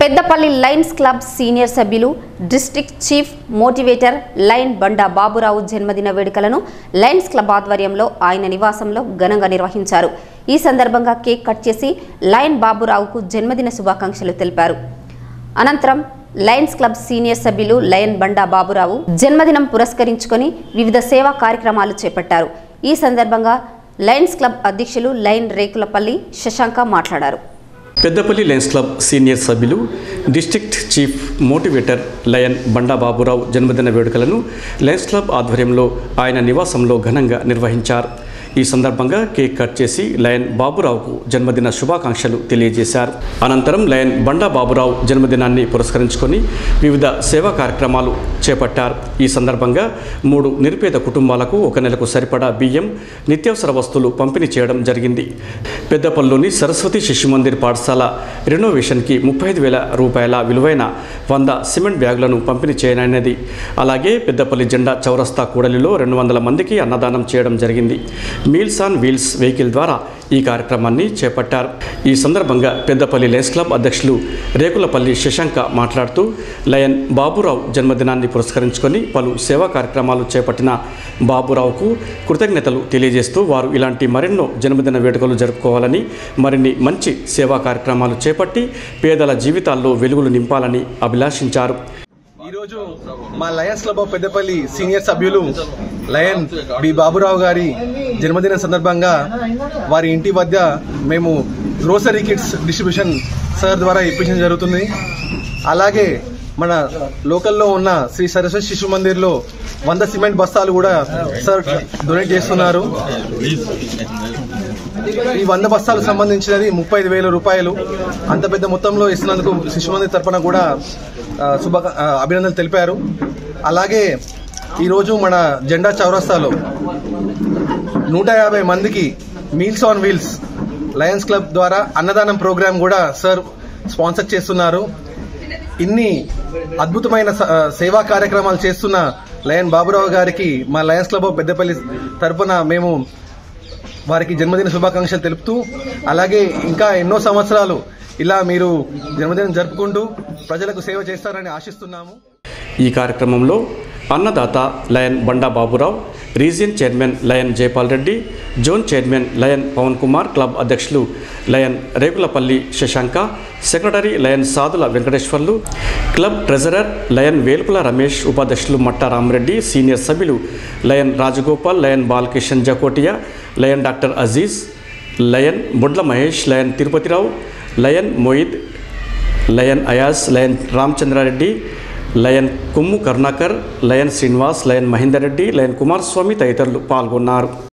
Peddapalli lions club senior సభ్యులు district chief motivator lion Banda Baburao జన్మదిన వేడుకలను లయన్స్ క్లబ్ ఆధ్వర్యంలో ఆయన నివాసంలో ఘనంగా నిర్వహించారు ఈ సందర్భంగా కేక్ కట్ చేసి లయన్ బాబురావుకు జన్మదిన శుభాకాంక్షలు తెలిపారు అనంతరం లయన్స్ క్లబ్ సీనియర్ సభ్యులు లయన్ బండా బాబురావు జన్మదినం పురస్కరించుకొని వివిధ సేవా కార్యక్రమాలు చేపట్టారు ఈ సందర్భంగా లయన్స్ క్లబ్ అధ్యక్షులు లయన్ రేకులపల్లి శశాంక మాట్లాడారు పెద్దపల్లి లయన్స్ క్లబ్ సీనియర్ సభ్యులు district chief motivator lion Banda Baburao జన్మదిన వేడుకలను లయన్స్ క్లబ్ ఆధ్వర్యంలో ఆయన నివాసంలో ఘనంగా నిర్వహించారు ఈ సందర్భంగా కేక్ కట్ చేసి లయన్ బాబురావుకు జన్మదిన శుభాకాంక్షలు తెలియజేశారు అనంతరం లయన్ బండా బాబురావు జన్మదినాన్ని పురస్కరించుకొని వివిధ సేవా కార్యక్రమాలు చేపట్టారు ఈ సందర్భంగా మూడు నిరుపేద కుటుంబాలకు ఒక నెలకు సరిపడా బియ్యం నిత్యావసర వస్తువులు పంపిణీ చేయడం జరిగింది పెద్దపల్లిలోని సరస్వతి శిశు మందిర్ పాఠశాల రెనోవేషన్కి ముప్పై ఐదు వేల రూపాయల విలువైన వంద సిమెంట్ బ్యాగులను పంపిణీ చేయనున్నది అలాగే పెద్దపల్లి జెండా చౌరస్తా కూడలిలో రెండు వందల మందికి అన్నదానం చేయడం జరిగింది మీల్స్ ఆన్ వీల్స్ వెహికల్ ద్వారా ఈ కార్యక్రమాన్ని చేపట్టారు ఈ సందర్భంగా పెద్దపల్లి లయన్స్ క్లబ్ అధ్యక్షులు రేకులపల్లి శశాంక మాట్లాడుతూ లయన్ బాబురావు జన్మదినాన్ని పురస్కరించుకొని పలు సేవా కార్యక్రమాలు చేపట్టిన బాబురావుకు కృతజ్ఞతలు తెలియజేస్తూ వారు ఇలాంటి మరెన్నో జన్మదిన వేడుకలు జరుపుకోవాలని మరిన్ని మంచి సేవా కార్యక్రమాలు చేపట్టి పేదల జీవితాల్లో వెలుగులు నింపాలని అభిలాషించారు ఈరోజు మా lions club of Peddapalli senior సభ్యులు లయన్ బి బాబురావు గారి జన్మదిన సందర్భంగా వారి ఇంటి వద్ద మేము గ్రోసరీ కిట్స్ డిస్ట్రిబ్యూషన్ సార్ ద్వారా ఇప్పించడం జరుగుతుంది అలాగే మన లోకల్లో ఉన్న శ్రీ సరస్వతి శిశు మందిర్లో వంద సిమెంట్ బస్తాలు కూడా సార్ డొనేట్ చేస్తున్నారు ఈ వంద బస్తాలకు సంబంధించినది ముప్పై ఐదు వేల రూపాయలు అంత పెద్ద మొత్తంలో ఇస్తున్నందుకు శిశు మందిర్ తరపున కూడా ఆ, శుభ ఆ, అభినందనలు తెలిపారు అలాగే ఈరోజు మన జెండా చౌరస్తాలో నూట యాభై మందికి meals on wheels lions club ద్వారా అన్నదానం ప్రోగ్రాం కూడా సార్ స్పాన్సర్ చేస్తున్నారు ఇన్ని అద్భుతమైన స- ఆ, సేవా కార్యక్రమాలు చేస్తున్న లయన్ బాబురావు గారికి మా లయన్స్ క్లబ్ ఆఫ్ పెద్దపల్లి తరపున మేము వారికి జన్మదిన శుభాకాంక్షలు తెలుపుతూ అలాగే ఇంకా ఎన్నో సంవత్సరాలు ఇలా మీరు జన్మదినం జరుపుకుంటూ ప్రజలకు సేవ చేస్తారని ఆశిస్తున్నాము ఈ కార్యక్రమంలో అన్నదాత lion Banda Baburao region chairman lion Jayapal Reddy zone chairman lion Pavan Kumar club అధ్యక్షులు lion Rekulapalli Shashanka secretary lion Sadula Venkateswarlu club treasurer lion Velpula Ramesh ఉపాధ్యక్షులు మట్టా రామరెడ్డి సీనియర్ సభ్యులు lion Rajagopal lion Balakishan Jakotia lion doctor Aziz lion Bodla Mahesh lion Tirupathirao lion Moid lion Ayaz lion Ramachandrareddy lion Kommu Karunakar lion Srinivas lion Mahender Reddy lion Kumaraswamy తదితరులు పాల్గొన్నారు